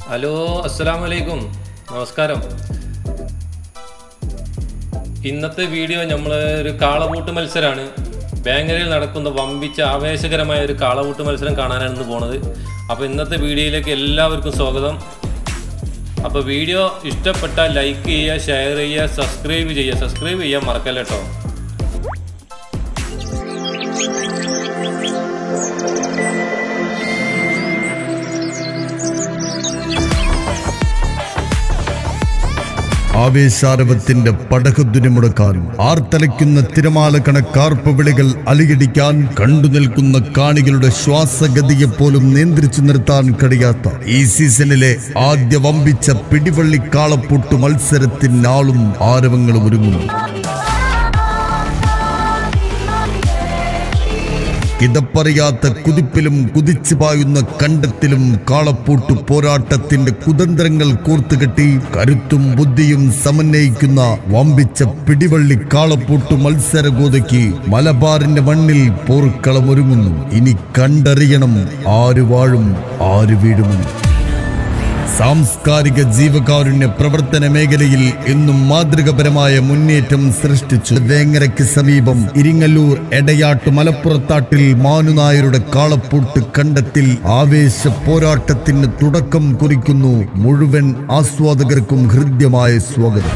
Hello അസ്സലാമു അലൈക്കും നമസ്കാരം ഇന്നത്തെ വീഡിയോ നമ്മൾ ഒരു കാളപൂട്ട് മത്സരമാണ് ബാങ്കരയിൽ നടക്കുന്ന വമ്പിച്ച ആവേശകരമായ ഒരു കാളപൂട്ട് മത്സരം കാണാനാണ് ഇന്ന് പോണത് അപ്പോൾ ഇന്നത്തെ വീഡിയോയിലേക്ക് എല്ലാവർക്കും സ്വാഗതം അപ്പോൾ വീഡിയോ ഇഷ്ടപ്പെട്ടാൽ ലൈക്ക് ചെയ്യുക ഷെയർ ചെയ്യുക സബ്സ്ക്രൈബ് ചെയ്യുക സബ്സ്ക്രൈബ് ചെയ്യാൻ മറക്കല്ല കേട്ടോ ആവേശാരവത്തിന്റെ പടകുദ്ദിനെ മുടക്കാൻ ആർത്തലയ്ക്കുന്ന തിരമാല കണക്കാർപ്പ് വിളികൾ അലിയടിക്കാൻ കണ്ടു നിൽക്കുന്ന കാണികളുടെ ശ്വാസഗതിയെ പോലും നിയന്ത്രിച്ചു നിർത്താൻ കഴിയാത്ത ഈ സീസണിലെ ആദ്യ വമ്പിച്ച പിടിവള്ളി കാളപ്പൂട്ട് മത്സരത്തിനാളും ആരവങ്ങളും ഒരുങ്ങുന്നു കിതപ്പറിയാത്ത കുതിപ്പിലും കുതിച്ചു പായുന്ന കണ്ടത്തിലും കാളപ്പൂട്ട് പോരാട്ടത്തിന്റെ കുതന്ത്രങ്ങൾ കോർത്തുകെട്ടി കരുത്തും ബുദ്ധിയും സമന്വയിക്കുന്ന വമ്പിച്ച പിടിവള്ളി കാളപ്പൂട്ട് മത്സരഗോതയ്ക്ക് മലബാറിന്റെ മണ്ണിൽ പോർക്കളമൊരുങ്ങുന്നു ഇനി കണ്ടറിയണം ആര് വാഴും ആര് വീഴുമെന്ന് സാംസ്കാരിക ജീവകാരുണ്യ പ്രവർത്തന മേഖലയിൽ എന്നും മാതൃകപരമായ മുന്നേറ്റം സൃഷ്ടിച്ചു വേങ്ങരയ്ക്ക് സമീപം ഇരിങ്ങല്ലൂർ എടയാട്ട് മലപ്പുറത്താട്ടിൽ മാനുനായരുടെ കാളപ്പൂട്ട് കണ്ടത്തിൽ ആവേശ പോരാട്ടത്തിന് തുടക്കം കുറിക്കുന്നു മുഴുവൻ ആസ്വാദകർക്കും ഹൃദ്യമായ സ്വാഗതം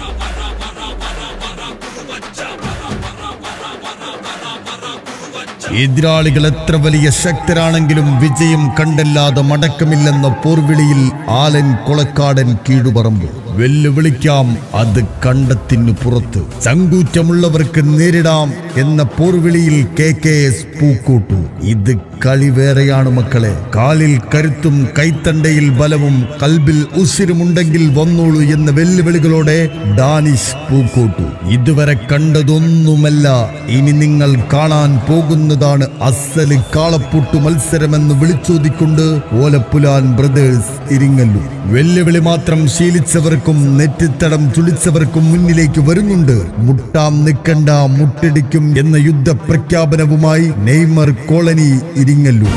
എതിരാളികൾ എത്ര വലിയ ശക്തരാണെങ്കിലും വിജയം കണ്ടല്ലാതെ മടക്കമില്ലെന്ന പോർവിളിയിൽ ആലൻ കൊളക്കാടൻ കീഴുപറമ്പ് വെല്ലുവിളിക്കാം അത് കണ്ടത്തിനു പുറത്ത് ചങ്കൂറ്റമുള്ളവർക്ക് നേരിടാം എന്ന പോർവിളിയിൽ കെ കെ എസ് പൂക്കൂട്ടു ഇത് കളി വേറെയാണ് മക്കളെ കാലിൽ കരുത്തും കൈത്തണ്ടയിൽ ബലവും കൽബിൽ ഉസിരുമുണ്ടെങ്കിൽ വന്നോളൂ എന്ന വെല്ലുവിളികളോടെ ഡാനിഷ് പൂക്കൂട്ടു ഇതുവരെ കണ്ടതൊന്നുമല്ല ഇനി നിങ്ങൾ കാണാൻ പോകുന്നതാണ് അസല് കാളപ്പൂട്ട് മത്സരമെന്ന് വിളിച്ചോതിക്കൊണ്ട് ഓലപ്പുലാൻ ബ്രദേഴ്സ് ഇരിങ്ങല്ലു വെല്ലുവിളി മാത്രം ശീലിച്ചവർക്കും നെറ്റിത്തടം ചുളിച്ചവർക്കും മുന്നിലേക്ക് വരുന്നുണ്ട് മുട്ടാം നിക്കണ്ട മുട്ടടിക്കും എന്ന യുദ്ധ പ്രഖ്യാപനവുമായി നെയ്മർ കോളനി ഇരിങ്ങല്ലു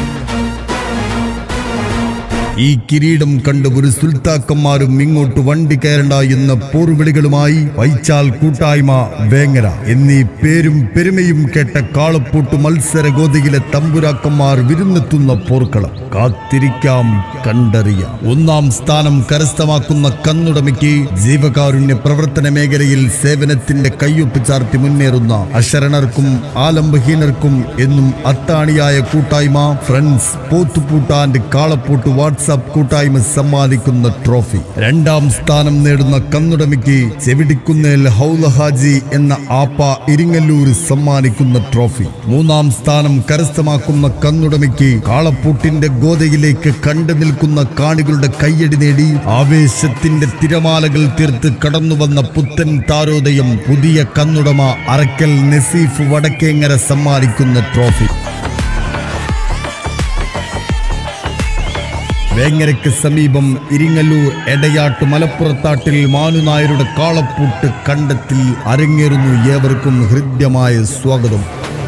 ഈ കിരീടം കണ്ട് ഒരു സുൽത്താക്കന്മാരും ഇങ്ങോട്ട് വണ്ടി കയറണ്ട എന്ന പോർവിളികളുമായി വൈച്ചാൽ കൂട്ടായ്മ വേങ്ങര എന്നീ പേരും പെരുമയും കേട്ട കാളപ്പൂട്ട് മത്സര ഗോതയിലെ തമ്പുരാക്കന്മാർ വിരുന്നെത്തുന്ന പോർക്കളം കാത്തിരിക്കാം കണ്ടറിയാം ഒന്നാം സ്ഥാനം കരസ്ഥമാക്കുന്ന കന്നുടമയ്ക്ക് ജീവകാരുണ്യ പ്രവർത്തന മേഖലയിൽ സേവനത്തിന്റെ കയ്യൊപ്പ് ചാർത്തി മുന്നേറുന്ന അശരണർക്കും ആലംബഹീനർക്കും എന്നും അത്താണിയായ കൂട്ടായ്മ ഫ്രണ്ട്സ് പോത്തുപൂട്ടാൻഡ് കാളപ്പൂട്ട് വാട്സാപ്പ് കൂട്ടായ്മ സമ്മാനിക്കുന്ന ട്രോഫി രണ്ടാം സ്ഥാനം നേടുന്ന കന്നുടമയ്ക്ക് ചെവിടിക്കുന്നേൽ ഹൗല ഹാജി എന്ന ആപ്പ ഇരിങ്ങല്ലൂർ സമ്മാനിക്കുന്ന ട്രോഫി മൂന്നാം സ്ഥാനം കരസ്ഥമാക്കുന്ന കന്നുടമയ്ക്ക് കാളപ്പൂട്ടിന്റെ ഗോതയിലേക്ക് കണ്ടു നിൽക്കുന്ന കാണികളുടെ കയ്യടി നേടി ആവേശത്തിന്റെ തിരമാലകൾ തീർത്ത് കടന്നു വന്ന പുത്തൻ താരോദയം പുതിയ കന്നുടമ അറക്കൽ നസീഫ് വടക്കേങ്ങര സമ്മാനിക്കുന്ന ട്രോഫി വേങ്ങരയ്ക്ക് സമീപം ഇരിങ്ങല്ലൂർ എടയാട്ട് മലപ്പുറത്താട്ടിൽ മാനുനായരുടെ കാളപ്പൂട്ട് കണ്ടത്തിൽ അരങ്ങേറുന്നു ഏവർക്കും ഹൃദ്യമായ സ്വാഗതം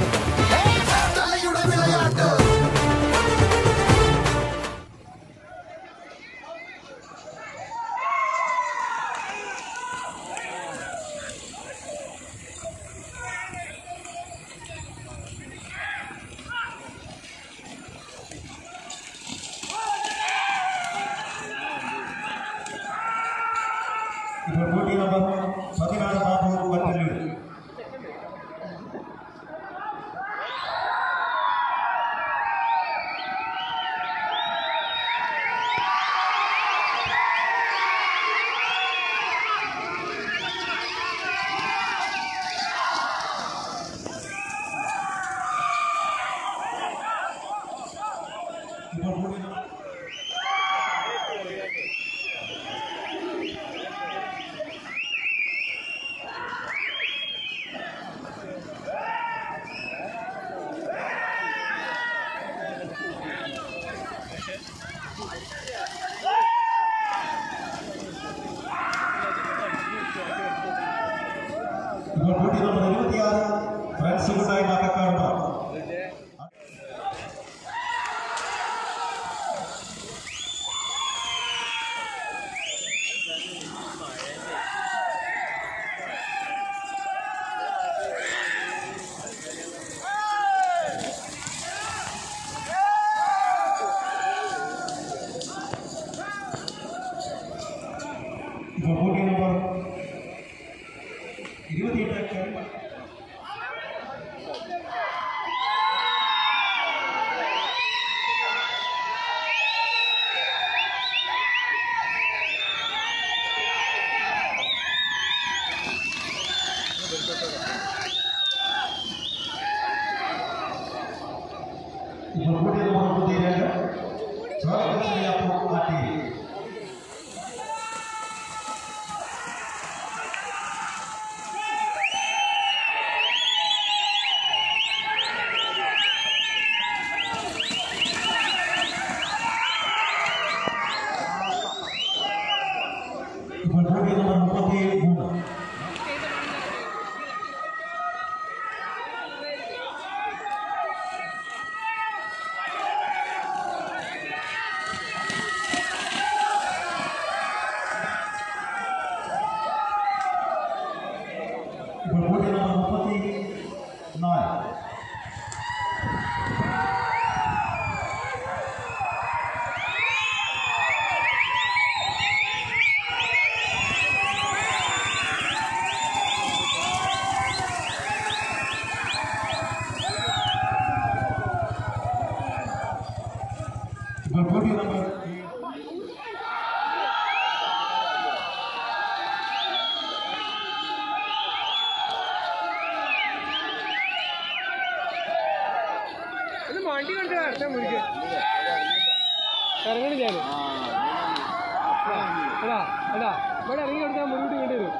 ഇപ്പോൾ പോട്ടി നമ്പർ പതിനാറ് ബാബു വട്ടല്ലൂർ ഇപ്പോൾ പോട്ടി നമ്പർ ഇപ്പോൾ പോട്ടി നമ്പർ ഇരുപത്തിയാറ് ഫ്രണ്ട്സ് കൂട്ടായ്മ കക്കാടുമ്പ ബോഡി നമ്പർ മുപ്പത്തി മൂന്ന് ഇപ്പോൾ ബോഡി നമ്പർ മുപ്പത്തി നാല് ഇപ്പോൾ ബോഡി നമ്പർ ഇത് വണ്ടി കണ്ടു അടുത്ത മുറിക്ക് ഇറങ്ങണി ഞാൻ എടാ എടാ ഇവിടെ ഇറങ്ങി കൊടുത്താൽ മുൻകൂട്ടി വേണ്ടി വരും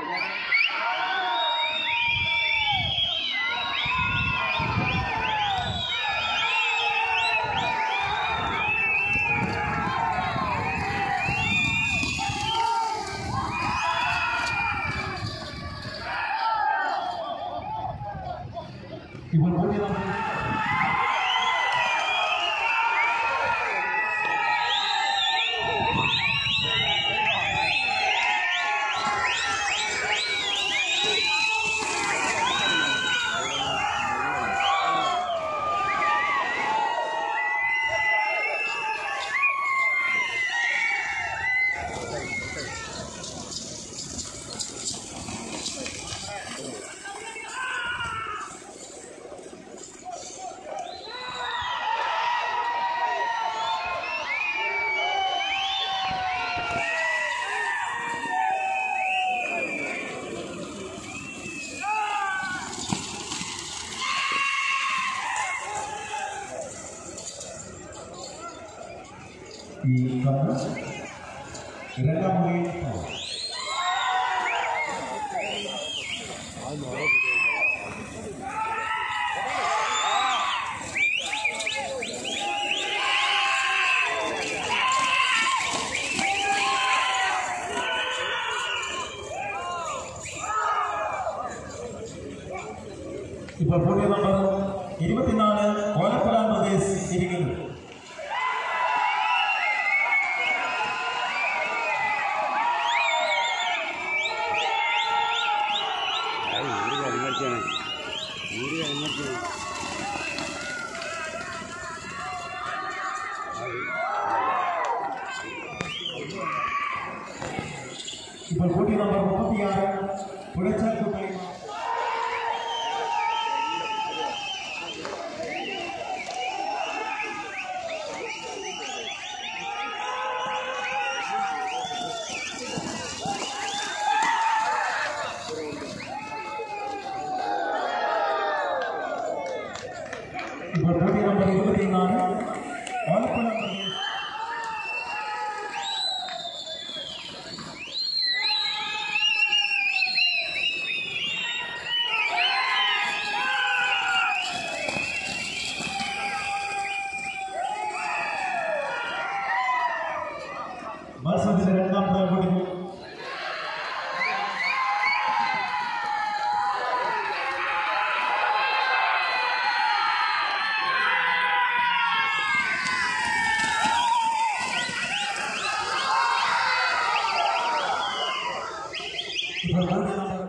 ഇപ്പോൾ ബോഡി നമ്പർ ഈ കണ്ണ് രണ്ടാം മുറിയിൽ പോകാം. ഇപ്പോൾ ബോഡി നമ്പർ ഇരുപത്തിനാല് ഓലപ്പുഴ പ്രദേശ് ഇരിക്കുന്നു ഊര് കരിമടിച്ചാണ് ഊര് കരിമടിച്ചാണ് ഇപ്പോൾ ബോഡി നമ്പർ മുപ്പത്തിയാറ് പുഴച്ചാൽ കൂട്ടായ്മ ഇപ്പോൾ ബോഡി നമ്പർ ഇരുപത്തിനാല് ഓലപ്പുഴ പ്രദേശ് മത്സരത്തിന്റെ രണ്ടാമത്തെ ബോഡി ഇപ്പോൾ ബോഡി നമ്പർ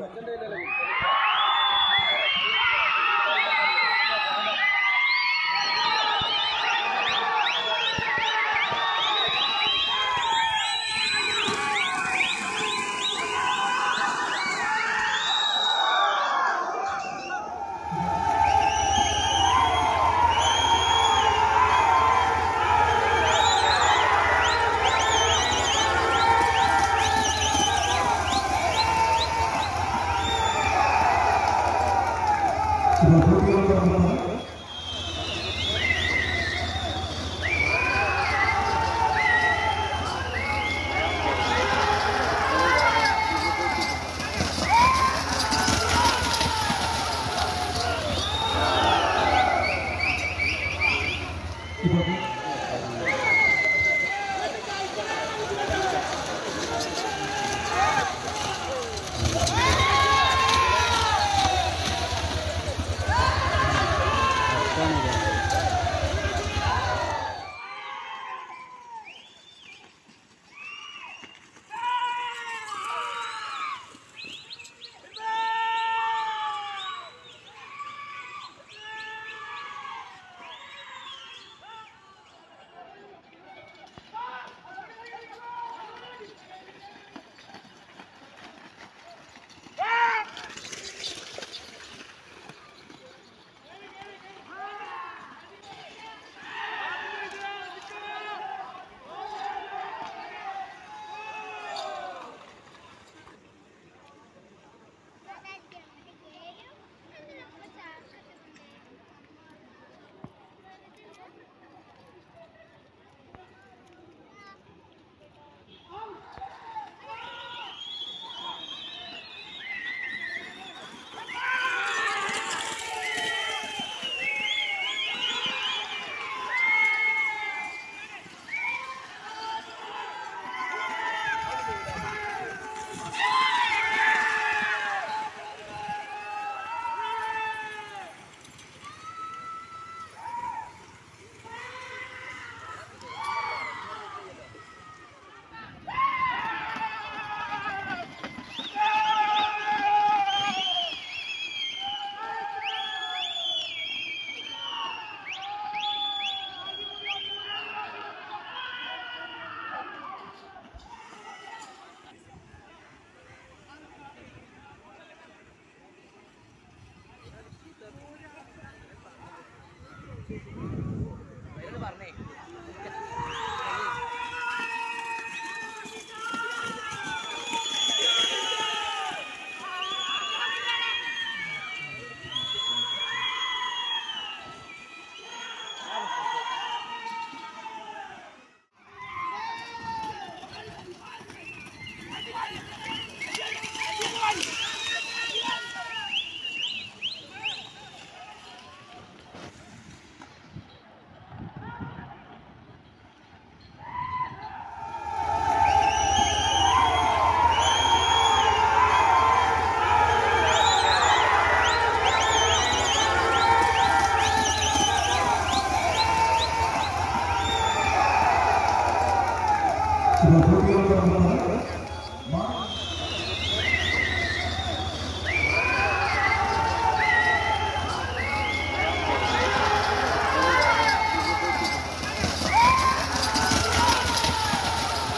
ഇപ്പോൾ കുട്ടികൾ തുടങ്ങുന്നത്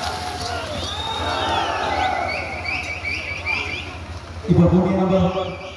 ഇപ്പോൾ കൂടിയ നമ്പർ